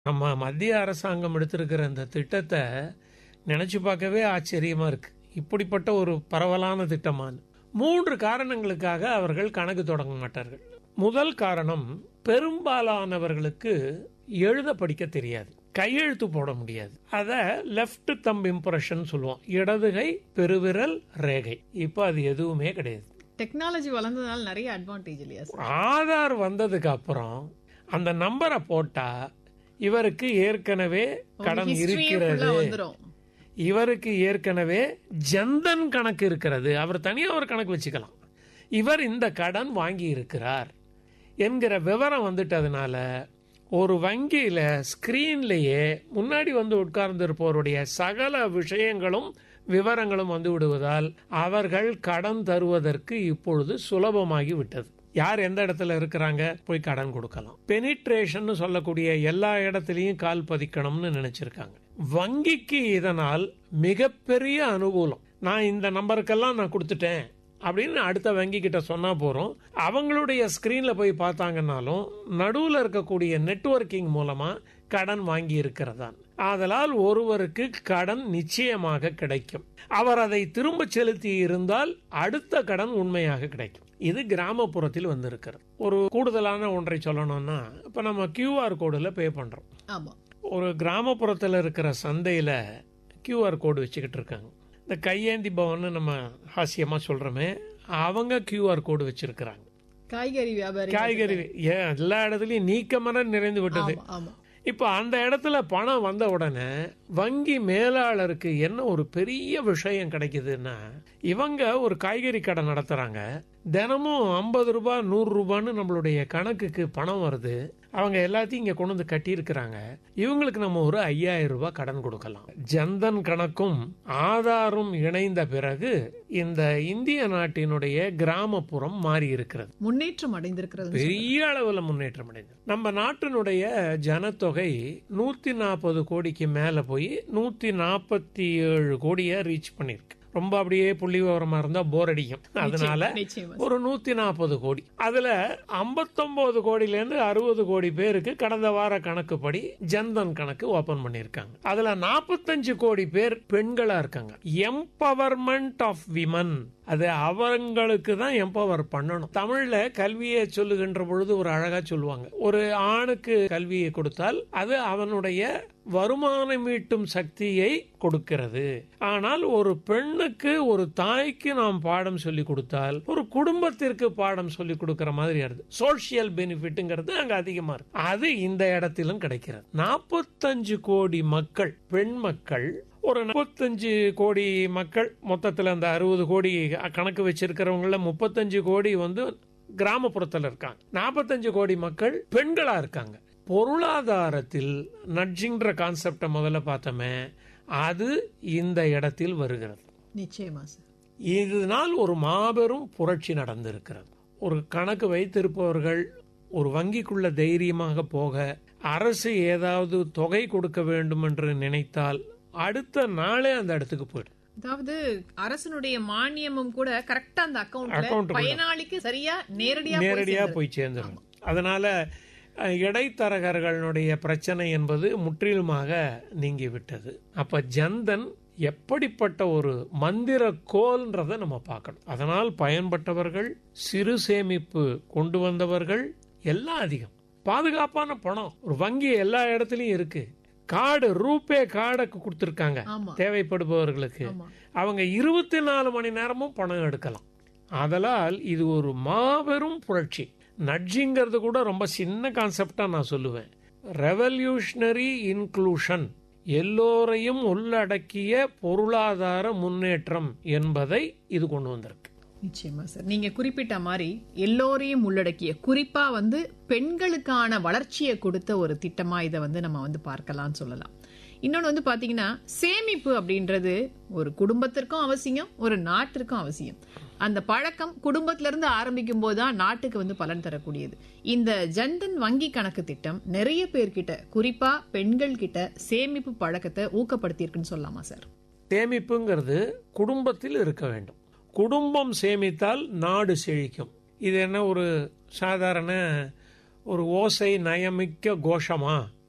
நம்ம மத்திய அரசாங்கம் எடுத்திருக்கிற இந்த திட்டத்தை நினைச்சு பார்க்கவே ஆச்சரியமா இருக்கு இப்படிப்பட்ட ஒரு பரவலான திட்டமான மூன்று காரணங்களுக்காக அவர்கள் கணக்கு தொடங்க மாட்டார்கள் முதல் காரணம் பெரும்பாலானவர்களுக்கு எழுத படிக்க தெரியாது கையெழுத்து போட முடியாது அத லெஃப்ட் தம் இம்ப்ரெஷன் சொல்லுவோம் இடதுகை பெருவிரல் ரேகை இப்போ அது எதுவுமே கிடையாது டெக்னாலஜி வளர்ந்ததுனால நிறைய அட்வான்டேஜ் இல்லையா சார் ஆதார் வந்ததுக்கு அப்புறம் அந்த நம்பரை போட்டா இவருக்கு ஏற்கனவே கடன் இருக்கிறது வந்துரும் இவருக்கு ஏற்கனவே ஜன்தன் கணக்கு இருக்கிறது அவர் தனியா ஒரு கணக்கு வச்சுக்கலாம் இவர் இந்த கடன் வாங்கி இருக்கிறார் என்கிற விவரம் வந்துட்டதுனால ஒரு வங்கியில ஸ்கிரீன்லயே முன்னாடி வந்து உட்கார்ந்து இருப்பவருடைய சகல விஷயங்களும் விவரங்களும் வந்து விடுவதால் அவர்கள் கடன் தருவதற்கு இப்பொழுது சுலபமாகி விட்டது யார் எந்த இடத்துல இருக்கிறாங்க போய் கடன் கொடுக்கலாம் பெனிட்ரேஷன் சொல்லக்கூடிய எல்லா இடத்துலயும் கால் பதிக்கணும்னு நினைச்சிருக்காங்க வங்கிக்கு இதனால் மிகப்பெரிய அனுகூலம் நான் இந்த நம்பருக்கெல்லாம் நான் கொடுத்துட்டேன் அப்படின்னு அடுத்த வங்கி கிட்ட சொன்னா போறோம் அவங்களுடைய ஸ்கிரீன்ல போய் பார்த்தாங்கன்னாலும் நடுவில் இருக்கக்கூடிய நெட்வொர்க்கிங் மூலமா கடன் வாங்கி இருக்கிறதான் ஆதலால் ஒருவருக்கு கடன் நிச்சயமாக கிடைக்கும் அவர் அதை திரும்ப செலுத்தி இருந்தால் அடுத்த கடன் உண்மையாக கிடைக்கும் இது கிராமப்புறத்தில் வந்திருக்கிறது ஒரு கூடுதலான ஒன்றை சொல்லணும்னா இப்ப நம்ம கியூஆர் கோடுல பே பண்றோம் ஆமா ஒரு கிராமப்புறத்தில் இருக்கிற சந்தையில் கியூஆர் கோடு வச்சுக்கிட்டு இருக்காங்க இந்த கையேந்தி பவன் நம்ம ஹாஸ்யமா சொல்றோமே அவங்க கியூஆர் கோடு வச்சிருக்கிறாங்க காய்கறி வியாபாரி காய்கறி ஏன் எல்லா இடத்துலயும் நீக்கமர நிறைந்து விட்டது ஆமா ஆமா இப்போ அந்த இடத்துல பணம் வந்த உடனே வங்கி மேலாளருக்கு என்ன ஒரு பெரிய விஷயம் கிடைக்குதுன்னா இவங்க ஒரு காய்கறி கடை நடத்துறாங்க தினமும் ஐம்பது ரூபாய் நூறு ரூபான்னு நம்மளுடைய கணக்குக்கு பணம் வருது அவங்க எல்லாத்தையும் இங்க கொண்டு வந்து கட்டியிருக்கிறாங்க இவங்களுக்கு நம்ம ஒரு ஐயாயிரம் ரூபாய் கடன் கொடுக்கலாம் ஜன்தன் கணக்கும் ஆதாரும் இணைந்த பிறகு இந்த இந்திய நாட்டினுடைய கிராமப்புறம் மாறி இருக்கிறது முன்னேற்றம் அடைந்திருக்கிறது பெரிய அளவுல முன்னேற்றம் அடைந்தது நம்ம நாட்டினுடைய ஜனத்தொகை நூத்தி நாற்பது கோடிக்கு மேல போய் நூத்தி நாற்பத்தி ஏழு கோடியை ரீச் பண்ணிருக்கு ரொம்ப அப்படியே புள்ளி விவரமா இருந்தா போர் அடிக்கும் அதனால நிச்சயமா ஒரு நூத்தி நாற்பது கோடி அதுல ஐம்பத்தொன்பது கோடியில இருந்து அறுபது கோடி பேருக்கு கடந்த வார கணக்குப்படி ஜன்தன் கணக்கு ஓபன் பண்ணிருக்காங்க அதுல நாற்பத்தஞ்சு கோடி பேர் பெண்களா இருக்காங்க எம்பவர்மெண்ட் ஆஃப் விமன் அது அவங்களுக்கு தான் எம்பவர் பண்ணணும் தமிழ்ல கல்வியை சொல்லுகின்ற பொழுது ஒரு அழகா சொல்லுவாங்க ஒரு ஆணுக்கு கல்வியை கொடுத்தால் அது அவனுடைய வருமானம் ஈட்டும் சக்தியை கொடுக்கிறது ஆனால் ஒரு பெண்ணுக்கு ஒரு தாய்க்கு நாம் பாடம் சொல்லி கொடுத்தால் ஒரு குடும்பத்திற்கு பாடம் சொல்லி கொடுக்கிற மாதிரி வருது சோசியல் பெனிஃபிட்ங்கிறது அங்க அதிகமா இருக்கு அது இந்த இடத்திலும் கிடைக்கிறது நாற்பத்தஞ்சு கோடி மக்கள் பெண் மக்கள் ஒரு முப்பத்தஞ்சு கோடி மக்கள் மொத்தத்தில் அந்த அறுபது கோடி கணக்கு வச்சிருக்கிறவங்கள முப்பத்தஞ்சு கோடி வந்து கிராமப்புறத்தில் இருக்காங்க நாற்பத்தஞ்சு கோடி மக்கள் பெண்களா இருக்காங்க பொருளாதாரத்தில் நட்ஜிங்கிற கான்செப்டை முதல்ல பார்த்தோமே அது இந்த இடத்தில் வருகிறது நிச்சயமா சார் இதனால் ஒரு மாபெரும் புரட்சி நடந்திருக்கிறது ஒரு கணக்கு வைத்திருப்பவர்கள் ஒரு வங்கிக்குள்ள தைரியமாக போக அரசு ஏதாவது தொகை கொடுக்க வேண்டும் என்று நினைத்தால் அடுத்த நாளே அந்த இடத்துக்கு போயிடும் அதாவது அரசனுடைய மானியமும் கூட கரெக்டா அந்த Account அக்கவுண்ட்ல குள்ள. பயனாளிக்கு சரியா நேரடியா போய் நேரடியா சேர்ந்துரும். போய் சேர்ந்துடும் அதனால அஹ், இடைத்தரகர்களுடைய பிரச்சனை என்பது முற்றிலுமாக நீங்கிவிட்டது அப்ப ஜன்தன் எப்படிப்பட்ட ஒரு மந்திர கோல்ன்றதை நம்ம பார்க்கணும் அதனால் பயன்பட்டவர்கள் சிறு சேமிப்பு கொண்டு வந்தவர்கள் எல்லாம் அதிகம் பாதுகாப்பான பணம் ஒரு வங்கி எல்லா இடத்துலயும் இருக்கு கார்டு ரூபே கார்டை கொடுத்துருக்காங்க ஆமா தேவைப்படுபவர்களுக்கு ஆமா அவங்க இருபத்தி நாலு மணி நேரமும் பணம் எடுக்கலாம் அதனால் இது ஒரு மாபெரும் புரட்சி நட்ஜிங்கிறது கூட ரொம்ப சின்ன கான்செப்டா நான் சொல்லுவேன் ரெவல்யூஷனரி இன்க்ளூஷன் எல்லோரையும் உள்ளடக்கிய பொருளாதார முன்னேற்றம் என்பதை இது கொண்டு வந்திருக்கு நிச்சயமா சார் நீங்க குறிப்பிட்ட மாதிரி எல்லோரையும் உள்ளடக்கிய குறிப்பா வந்து பெண்களுக்கான வளர்ச்சியை கொடுத்த ஒரு திட்டமா இதை வந்து நம்ம வந்து பார்க்கலாம்னு சொல்லலாம் இன்னொன்னு வந்து பாத்தீங்கன்னா சேமிப்பு அப்படின்றது ஒரு குடும்பத்திற்கும் அவசியம் ஒரு நாட்டிற்கும் அவசியம் அந்த பழக்கம் குடும்பத்துல இருந்து ஆரம்பிக்கும் போதுதான் நாட்டுக்கு வந்து பலன் தரக்கூடியது இந்த ஜன்தன் வங்கி கணக்கு திட்டம் நிறைய பேர்கிட்ட குறிப்பா பெண்கள் கிட்ட சேமிப்பு பழக்கத்தை ஊக்கப்படுத்தியிருக்குன்னு சொல்லலாமா சார் சேமிப்புங்கிறது குடும்பத்தில் இருக்க வேண்டும் குடும்பம் சேமித்தால் நாடு செழிக்கும் இது என்ன ஒரு சாதாரண ஒரு ஓசை நயமிக்க கோஷமா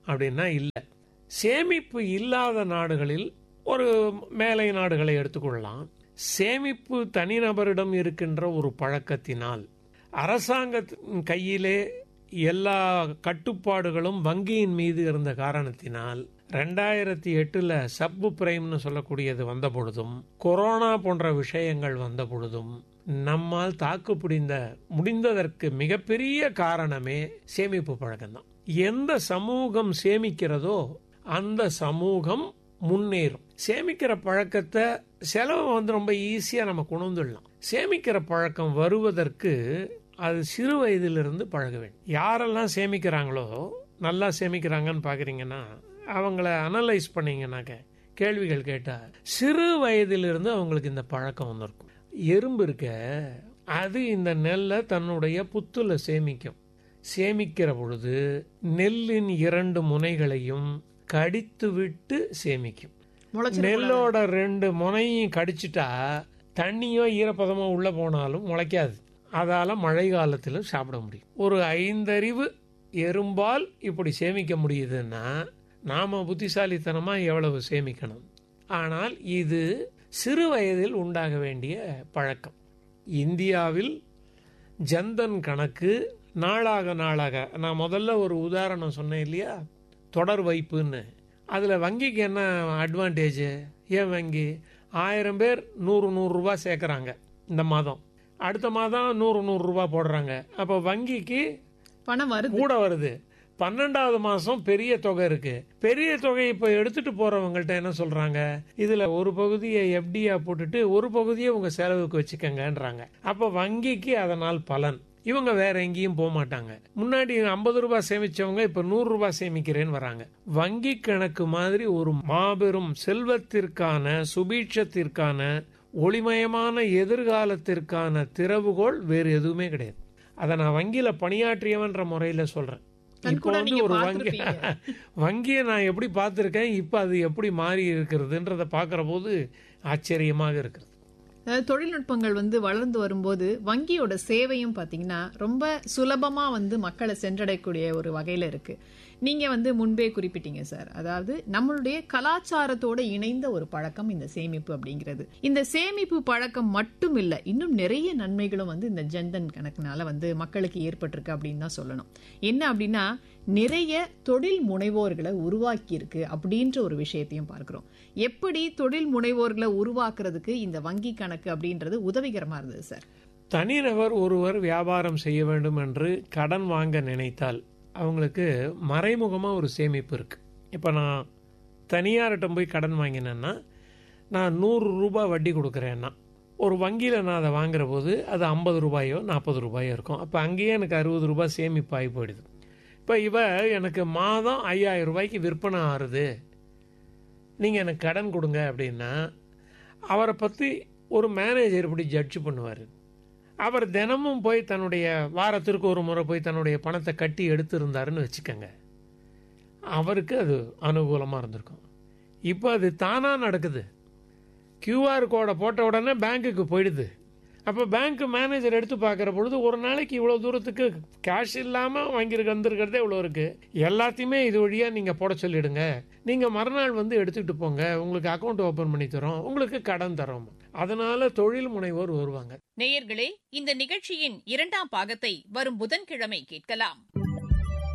அப்படின்னா இல்லை சேமிப்பு இல்லாத நாடுகளில் ஒரு மேலை நாடுகளை எடுத்துக்கொள்ளலாம் சேமிப்பு தனிநபரிடம் இருக்கின்ற ஒரு பழக்கத்தினால் அரசாங்கத்தின் கையிலே எல்லா கட்டுப்பாடுகளும் வங்கியின் மீது இருந்த காரணத்தினால் ரெண்டாயிரத்தி எட்டுல சப்பு பிரைம்னு சொல்லக்கூடியது வந்த பொழுதும் கொரோனா போன்ற விஷயங்கள் வந்த பொழுதும் நம்மால் தாக்கு பிடிந்த முடிந்ததற்கு மிகப்பெரிய காரணமே சேமிப்பு பழக்கம்தான் எந்த சமூகம் சேமிக்கிறதோ அந்த சமூகம் முன்னேறும் சேமிக்கிற பழக்கத்தை செலவை வந்து ரொம்ப ஈஸியா நம்ம கொண்டு வந்துடலாம் சேமிக்கிற பழக்கம் வருவதற்கு அது சிறு வயதிலிருந்து பழக வேண்டும் யாரெல்லாம் சேமிக்கிறாங்களோ நல்லா சேமிக்கிறாங்கன்னு பாக்குறீங்கன்னா அவங்கள அனலைஸ் பண்ணீங்கன்னாக்க கேள்விகள் கேட்டா சிறு வயதிலிருந்து அவங்களுக்கு இந்த பழக்கம் வந்திருக்கும் எறும்பு இருக்க அது இந்த நெல்லை தன்னுடைய புத்துல சேமிக்கும் சேமிக்கிற பொழுது நெல்லின் இரண்டு முனைகளையும் கடித்து விட்டு சேமிக்கும் முளைச்சிட நெல்லோட ரெண்டு முனையும் கடிச்சிட்டா தண்ணியோ ஈரப்பதமோ உள்ள போனாலும் முளைக்காது அதால மழை காலத்திலும் சாப்பிட முடியும் ஒரு ஐந்தறிவு எறும்பால் இப்படி சேமிக்க முடியுதுன்னா நாம புத்திசாலித்தனமா எவ்வளவு சேமிக்கணும் ஆனால் இது சிறு வயதில் உண்டாக வேண்டிய பழக்கம் இந்தியாவில் ஜன்தன் கணக்கு நாளாக நாளாக நான் முதல்ல ஒரு உதாரணம் சொன்னேன் இல்லையா தொடர் வைப்புன்னு அதில் வங்கிக்கு என்ன அட்வான்டேஜ் ஏன் வங்கி ஆயிரம் பேர் நூறு நூறு ரூபாய் சேர்க்குறாங்க இந்த மாதம் அடுத்த மாதம் நூறு நூறு ரூபாய் போடுறாங்க அப்போ வங்கிக்கு பணம் வருது கூட வருது பன்னெண்டாவது மாசம் பெரிய தொகை இருக்கு பெரிய தொகை இப்ப எடுத்துட்டு போறவங்கள்ட்ட என்ன சொல்றாங்க இதுல ஒரு பகுதியை எஃப்டியா போட்டுட்டு ஒரு பகுதியை உங்க செலவுக்கு வச்சுக்கங்கன்றாங்க அப்ப வங்கிக்கு அதனால் பலன் இவங்க வேற எங்கேயும் போக மாட்டாங்க முன்னாடி ஐம்பது ரூபாய் சேமிச்சவங்க இப்ப நூறு ரூபாய் சேமிக்கிறேன்னு வராங்க வங்கி கணக்கு மாதிரி ஒரு மாபெரும் செல்வத்திற்கான சுபீட்சத்திற்கான ஒளிமயமான எதிர்காலத்திற்கான திறவுகோல் வேறு எதுவுமே கிடையாது அதை நான் வங்கியில பணியாற்றியவன்ற முறையில சொல்றேன் கண் இப்போ கூட வந்து நீங்க ஒரு வங்கி பார்த்திருப்பீங்க. வங்கியை நான் எப்படி பார்த்துருக்கேன் இப்போ அது எப்படி மாறி இருக்கிறதுன்றத பார்க்குற போது ஆச்சரியமாக இருக்கிறது அதாவது தொழில்நுட்பங்கள் வந்து வளர்ந்து வரும்போது வங்கியோட சேவையும் பாத்தீங்கன்னா ரொம்ப சுலபமா வந்து மக்களை சென்றடையக்கூடிய ஒரு வகையில இருக்கு நீங்க வந்து முன்பே குறிப்பிட்டீங்க சார் அதாவது நம்மளுடைய கலாச்சாரத்தோட இணைந்த ஒரு பழக்கம் இந்த சேமிப்பு அப்படிங்கிறது இந்த சேமிப்பு பழக்கம் மட்டும் இல்ல இன்னும் நிறைய நன்மைகளும் வந்து இந்த ஜன்தன் கணக்குனால வந்து மக்களுக்கு ஏற்பட்டிருக்கு அப்படின்னு தான் சொல்லணும் என்ன அப்படின்னா நிறைய தொழில் முனைவோர்களை உருவாக்கி இருக்கு அப்படின்ற ஒரு விஷயத்தையும் பார்க்கிறோம் எப்படி தொழில் முனைவோர்களை உருவாக்குறதுக்கு இந்த வங்கி கணக்கு அப்படின்றது உதவிகரமா இருந்தது சார் தனிநபர் ஒருவர் வியாபாரம் செய்ய வேண்டும் என்று கடன் வாங்க நினைத்தால் அவங்களுக்கு மறைமுகமாக ஒரு சேமிப்பு இருக்கு இப்போ நான் தனியார்கிட்ட போய் கடன் வாங்கினேன்னா நான் நூறு ரூபாய் வட்டி கொடுக்குறேன்னா ஒரு வங்கியில் நான் அதை வாங்குற போது அது ஐம்பது ரூபாயோ நாற்பது ரூபாயோ இருக்கும் அப்போ அங்கேயே எனக்கு அறுபது ரூபாய் சேமிப்பாகி போயிடுது இப்போ இவ எனக்கு மாதம் ஐயாயிரம் ரூபாய்க்கு விற்பனை ஆறுது நீங்கள் எனக்கு கடன் கொடுங்க அப்படின்னா அவரை பற்றி ஒரு மேனேஜர் இப்படி ஜட்ஜ் பண்ணுவார் அவர் தினமும் போய் தன்னுடைய வாரத்திற்கு ஒரு முறை போய் தன்னுடைய பணத்தை கட்டி எடுத்திருந்தாருன்னு வச்சுக்கோங்க அவருக்கு அது அனுகூலமாக இருந்திருக்கும் இப்போ அது தானாக நடக்குது கியூஆர் கோடை போட்ட உடனே பேங்க்குக்கு போயிடுது அப்போ பேங்க் மேனேஜர் எடுத்து பார்க்குற பொழுது ஒரு நாளைக்கு இவ்வளோ தூரத்துக்கு கேஷ் இல்லாமல் வாங்கியிருக்க வந்திருக்கிறதே இவ்வளோ இருக்குது எல்லாத்தையுமே இது வழியாக நீங்கள் போட சொல்லிடுங்க நீங்கள் மறுநாள் வந்து எடுத்துக்கிட்டு போங்க உங்களுக்கு அக்கௌண்ட் ஓப்பன் பண்ணி தரோம் உங்களுக்கு கடன் தரோம் அதனால தொழில் முனைவோர் வருவாங்க நேயர்களே இந்த நிகழ்ச்சியின் இரண்டாம் பாகத்தை வரும் புதன்கிழமை கேட்கலாம்